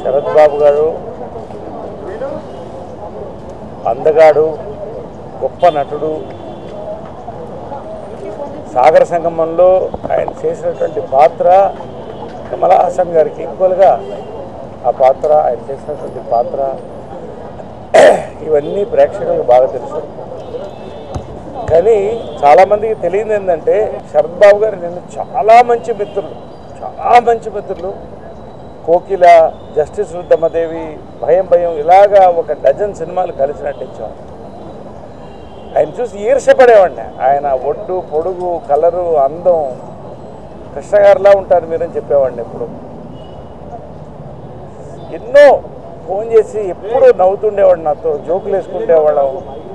శరత్ బాబు గారు అందగాడు గొప్ప నటుడు సాగర సంగమంలో ఆయన చేసినటువంటి పాత్ర కమల్ హాసన్ గారికి ఈక్వల్గా ఆ పాత్ర ఆయన చేసినటువంటి పాత్ర ఇవన్నీ ప్రేక్షకులకు బాగా తెలుసు కానీ చాలామందికి తెలియదు ఏంటంటే శరత్ బాబు గారు నేను చాలా మంచి మిత్రులు చాలా మంచి మిత్రులు కోకిల జస్టిస్ రుద్దమ్మదేవి భయం భయం ఇలాగా ఒక డజన్ సినిమాలు కలిసి నటించాం ఆయన చూసి ఈర్షపడేవాడిని ఆయన ఒడ్డు పొడుగు కలరు అందం కృష్ణ గారిలా ఉంటారు మీరని చెప్పేవాడిని ఎప్పుడు ఎన్నో ఫోన్ చేసి ఎప్పుడు నవ్వుతుండేవాడు నాతో జోకులు వేసుకుంటేవాళ్ళం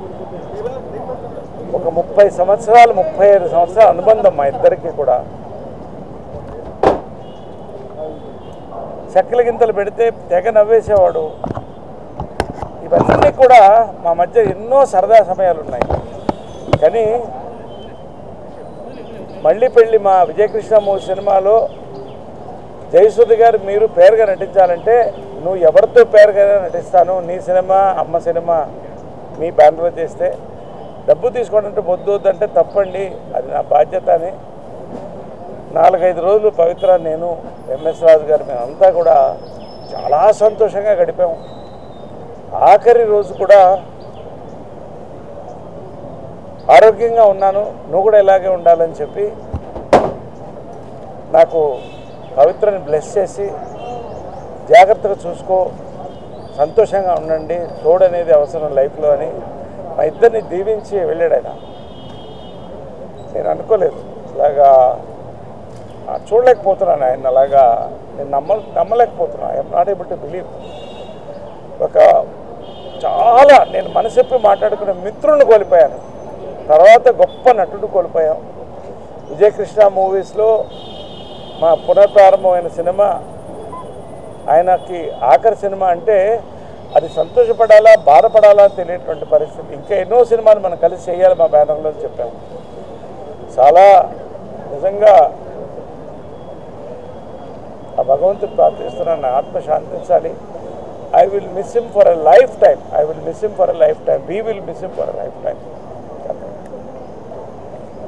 ఒక ముప్పై సంవత్సరాలు ముప్పై ఐదు సంవత్సరాల అనుబంధం మా ఇద్దరికి కూడా చెక్కల గింతలు పెడితే తెగ నవ్వేసేవాడు ఇవన్నీ కూడా మా మధ్య ఎన్నో సరదా సమయాలు ఉన్నాయి కానీ మళ్ళీ పెళ్ళి మా విజయకృష్ణ మూవీ సినిమాలో జయసూది గారు మీరు పేరుగా నటించాలంటే నువ్వు ఎవరితో పేరుగా నటిస్తాను నీ సినిమా అమ్మ సినిమా మీ బ్యానర్లో చేస్తే డబ్బు తీసుకోవడంటే వద్దు వద్దంటే తప్పండి అది నా బాధ్యత అని నాలుగైదు రోజులు పవిత్ర నేను ఎంఎస్ రాజు గారు మేమంతా కూడా చాలా సంతోషంగా గడిపాము ఆఖరి రోజు కూడా ఆరోగ్యంగా ఉన్నాను నువ్వు కూడా ఇలాగే ఉండాలని చెప్పి నాకు పవిత్రని బ్లెస్ చేసి జాగ్రత్తగా చూసుకో సంతోషంగా ఉండండి తోడు అనేది అవసరం లైఫ్లో అని మా ఇద్దరిని దీవించి వెళ్ళాడు ఆయన నేను అనుకోలేదు ఇలాగా ఆ, చూడలేకపోతున్నాను ఆయన అలాగా నేను నమ్మ నమ్మలేకపోతున్నాను I'm not able to believe ఒక చాలా నేను మనసెప్పి మాట్లాడుకునే మిత్రుడిని కోల్పోయాను తర్వాత గొప్ప నటుడు కోల్పోయాం విజయకృష్ణ మూవీస్లో మా పునఃప్రారంభమైన సినిమా ఆయనకి ఆఖరి సినిమా అంటే అది సంతోషపడాలా బాధపడాలా అని తెలియటువంటి పరిస్థితి ఇంకా ఎన్నో సినిమాలు మనం కలిసి చేయాలి మా బ్యానర్లో అని చెప్పాము చాలా నిజంగా ఆ భగవంతుడు ప్రార్థిస్తున్నాను నా ఆత్మ శాంతించాలి I will miss him for a lifetime I will miss him for a lifetime we will miss him for a life time